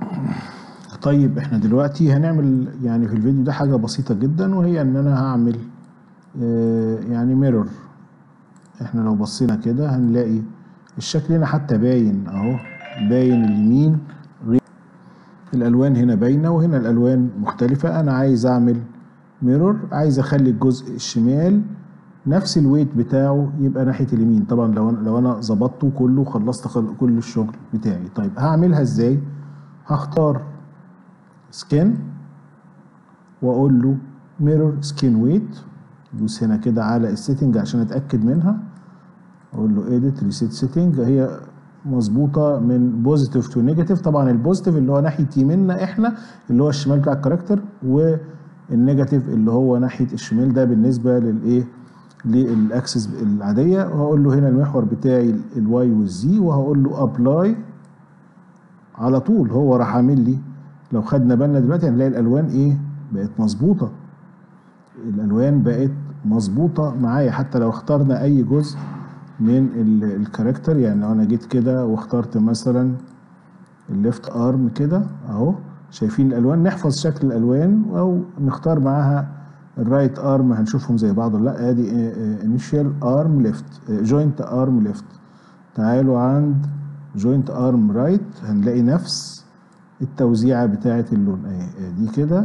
طيب احنا دلوقتي هنعمل يعني في الفيديو ده حاجة بسيطة جدا وهي ان انا هعمل آه، يعني ميرور احنا لو بصينا كده هنلاقي الشكل هنا حتى باين اهو باين اليمين غير الالوان هنا باينة وهنا الالوان مختلفة انا عايز اعمل ميرور عايز اخلي الجزء الشمال نفس الويت بتاعه يبقى ناحية اليمين طبعا لو انا لو انا ظبطته كله خلصت خل- كل الشغل بتاعي طيب هعملها ازاي هختار سكين واقول له ميرور سكين ويت دوس هنا كده على السيتنج عشان اتاكد منها اقول له اديت ريسيت سيتنج هي مظبوطه من بوزيتيف تو نيجاتيف طبعا البوزيتيف اللي هو ناحيه يميننا احنا اللي هو الشمال بتاع الكاركتر والنيجاتيف اللي هو ناحيه الشمال ده بالنسبه للايه للاكسس العاديه وهقول له هنا المحور بتاعي الواي والزي وهقول له ابلاي على طول هو راح عامل لي لو خدنا بالنا دلوقتي هنلاقي الالوان ايه بقت مظبوطه الالوان بقت مظبوطه معايا حتى لو اخترنا اي جزء من ال- الكاركتر يعني لو انا جيت كده واخترت مثلا الليفت ارم كده اهو شايفين الالوان نحفظ شكل الالوان او نختار معاها الرايت ارم هنشوفهم زي بعض ولا لا ادي انيشال ارم ليفت جوينت ارم ليفت تعالوا عند جوينت ارم رايت هنلاقي نفس التوزيعه بتاعه اللون اهي دي كده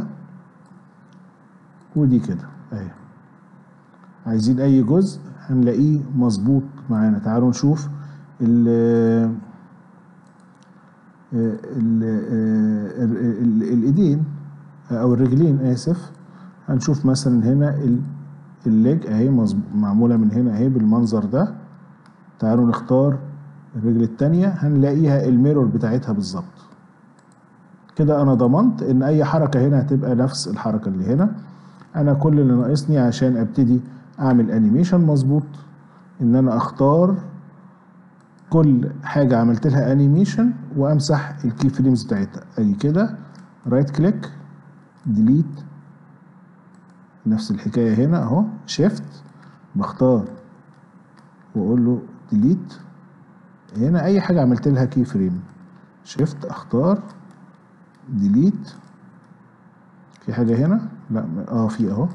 ودي كده اهي عايزين اي جزء هنلاقيه مظبوط معانا تعالوا نشوف ال ال ال- الايدين او الرجلين اسف هنشوف مثلا هنا ال- الليج اهي مظب- معموله من هنا اهي بالمنظر ده تعالوا نختار الرجل التانية هنلاقيها الميرور بتاعتها بالظبط كده انا ضمنت ان اي حركه هنا هتبقى نفس الحركه اللي هنا انا كل اللي ناقصني عشان ابتدي اعمل انيميشن مظبوط ان انا اختار كل حاجه عملت لها انيميشن وامسح الكي فريمز بتاعتها اجي كده رايت كليك ديليت نفس الحكايه هنا اهو شيفت بختار واقول له ديليت هنا اي حاجه عملت لها كي فريم شيفت اختار ديليت في حاجه هنا لا اه في اهو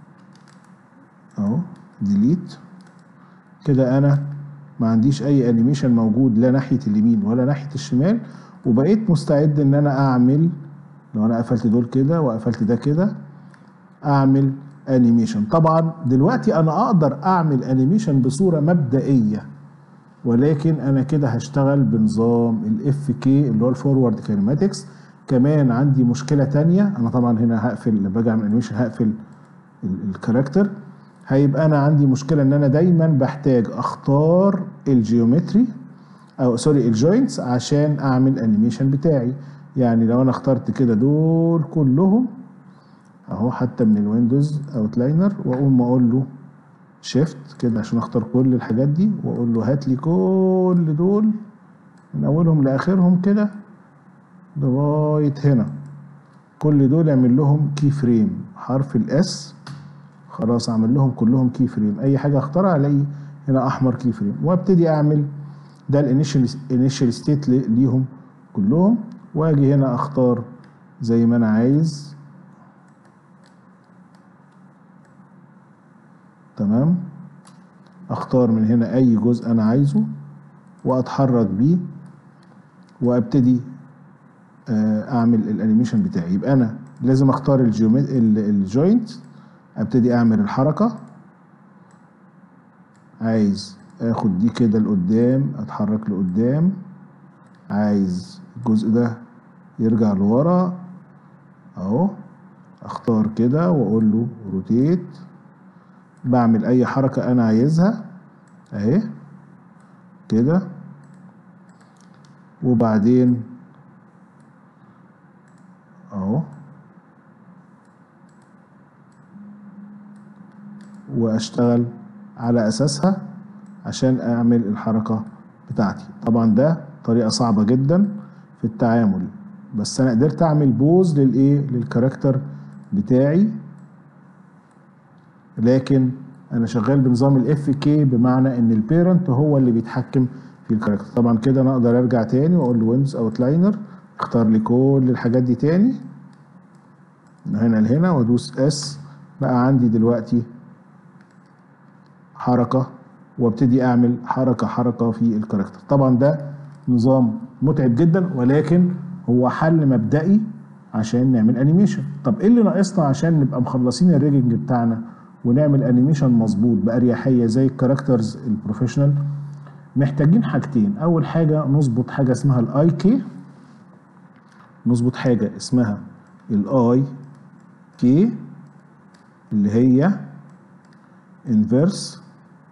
اهو ديليت كده انا ما عنديش اي انيميشن موجود لا ناحيه اليمين ولا ناحيه الشمال وبقيت مستعد ان انا اعمل لو انا قفلت دول كده وقفلت ده كده اعمل انيميشن طبعا دلوقتي انا اقدر اعمل انيميشن بصوره مبدئيه ولكن انا كده هشتغل بنظام الاف كي اللي هو الفورورد كينماتكس كمان عندي مشكله تانية انا طبعا هنا هقفل لما باجي اعمل انيميشن هقفل ال- الكاركتر هيبقى انا عندي مشكله ان انا دايما بحتاج اختار الجيومتري او سوري الجوينتس عشان اعمل انيميشن بتاعي يعني لو انا اخترت كده دول كلهم اهو حتى من الويندوز اوتلاينر واقوم اقول له شيفت كده عشان اختار كل الحاجات دي واقول له هات لي كل دول من اولهم لاخرهم كده لغايه هنا كل دول اعمل لهم كي فريم حرف الاس خلاص اعمل لهم كلهم كي فريم اي حاجه اختارها الاقي هنا احمر كي فريم وابتدي اعمل ده الانيشال انيشال ستيت ليهم كلهم واجي هنا اختار زي ما انا عايز تمام اختار من هنا اي جزء انا عايزه واتحرك بيه وابتدي آه، اعمل الانيميشن بتاعي يبقى انا لازم اختار الجيومت الجوينت ابتدي اعمل الحركه عايز اخد دي كده لقدام اتحرك لقدام عايز الجزء ده يرجع لورا اهو اختار كده واقول له روتيت بعمل اي حركه انا عايزها اهي كده وبعدين اهو واشتغل على اساسها عشان اعمل الحركه بتاعتي طبعا ده طريقه صعبه جدا في التعامل بس انا قدرت اعمل بوز للايه للكاركتر بتاعي لكن انا شغال بنظام الاف كي بمعنى ان البيرنت هو اللي بيتحكم في الكاركتر طبعا كده انا اقدر ارجع تاني واقول له ويندوز اوتلاينر اختار لي كل الحاجات دي تاني من هنا لهنا وادوس اس بقى عندي دلوقتي حركة وابتدي اعمل حركة حركة في الكاركتر طبعا ده نظام متعب جدا ولكن هو حل مبدئي عشان نعمل انيميشن طب ايه اللي ناقصنا عشان نبقى مخلصين الريجنج بتاعنا ونعمل انيميشن مظبوط باريحيه زي الكاركترز البروفيشنال محتاجين حاجتين اول حاجه نظبط حاجه اسمها الاي كي نظبط حاجه اسمها الاي كي اللي هي inverse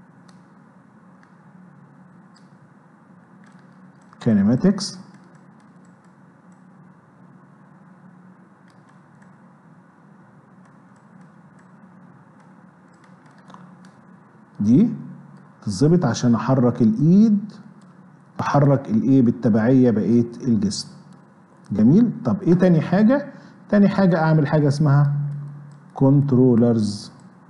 kinematics دي تتظبط عشان احرك الايد احرك الايه بالتبعيه بقيه الجسم جميل طب ايه تاني حاجه تاني حاجه اعمل حاجه اسمها كنترولرز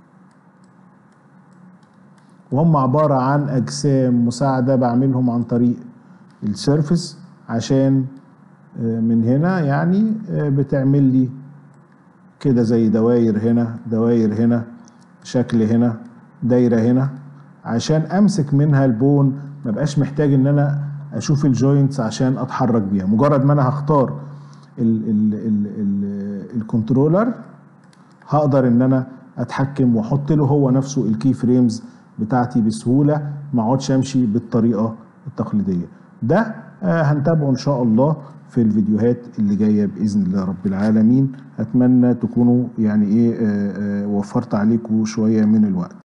وهم عباره عن اجسام مساعده بعملهم عن طريق السيرفس عشان من هنا يعني بتعمل لي كده زي دواير هنا دواير هنا شكل هنا دايره هنا عشان امسك منها البون ما بقاش محتاج ان انا اشوف الجوينتس عشان اتحرك بيها مجرد ما انا هختار ال ال ال ال الكنترولر هقدر ان انا اتحكم واحط له هو نفسه الكي فريمز بتاعتي بسهوله ما اقعدش امشي بالطريقه التقليديه ده آه هنتابعه ان شاء الله في الفيديوهات اللي جايه باذن الله رب العالمين اتمنى تكونوا يعني ايه آه آه وفرت عليكم شويه من الوقت